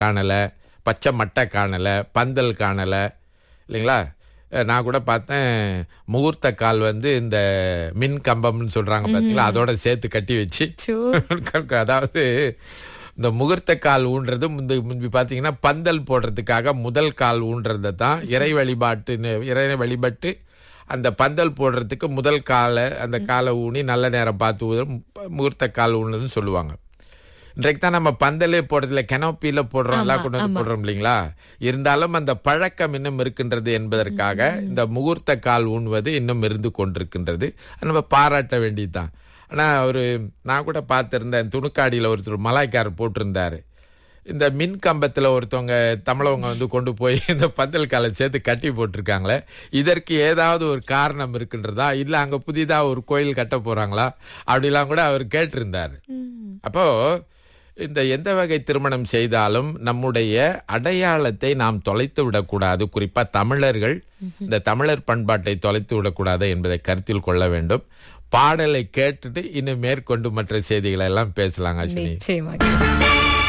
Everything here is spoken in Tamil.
காணலை பச்சை மட்டை காணலை பந்தல் காணலை இல்லைங்களா அஹ் நான் கூட பார்த்தேன் முகூர்த்த கால் வந்து இந்த மின் கம்பம்னு சொல்றாங்க பார்த்தீங்களா அதோட சேர்த்து கட்டி வச்சு சோ. அதாவது இந்த முகூர்த்த கால் ஊன்றது முந்தி முந்தி பார்த்தீங்கன்னா பந்தல் போடுறதுக்காக முதல் கால் ஊன்றதை தான் இறை வழிபாட்டுன்னு இறை வழிபட்டு அந்த பந்தல் போடுறதுக்கு முதல் காலை அந்த காலை ஊனி நல்ல நேரம் பார்த்து ஊதும் முகூர்த்த கால் ஊனுன்னு சொல்லுவாங்க இன்றைக்கு தான் நம்ம பந்தலே போடுறதுல கெனோப்பியில போடுறோம் எல்லாம் கொண்டு வந்து போடுறோம் இல்லைங்களா இருந்தாலும் அந்த பழக்கம் இன்னும் இருக்கின்றது என்பதற்காக இந்த முகூர்த்த கால் ஊன்வது இன்னும் இருந்து கொண்டிருக்கின்றது அது நம்ம பாராட்ட வேண்டியதுதான் ஆனா ஒரு நான் கூட பார்த்திருந்தேன் துணுக்காடியில ஒருத்தர் மலாய்க்காரர் போட்டிருந்தாரு இந்த மின் கம்பத்துல ஒருத்தவங்க தமிழவங்க வந்து கொண்டு போய் இந்த பந்தல் காலை சேர்த்து கட்டி போட்டிருக்காங்களே இதற்கு ஏதாவது ஒரு காரணம் இருக்கின்றதா இல்ல அங்க புதிதா ஒரு கோயில் கட்ட போறாங்களா அப்படிலாம் கூட அவர் கேட்டிருந்தாரு அப்போ இந்த எந்த வகை திருமணம் செய்தாலும் நம்முடைய அடையாளத்தை நாம் தொலைத்து விடக்கூடாது குறிப்பா தமிழர்கள் இந்த தமிழர் பண்பாட்டை தொலைத்து விடக்கூடாது என்பதை கருத்தில் கொள்ள வேண்டும் பாடலை கேட்டுட்டு இன்னும் மேற்கொண்டு மற்ற செய்திகளை எல்லாம் பேசலாங்க அஸ்வினி நிச்சயமாக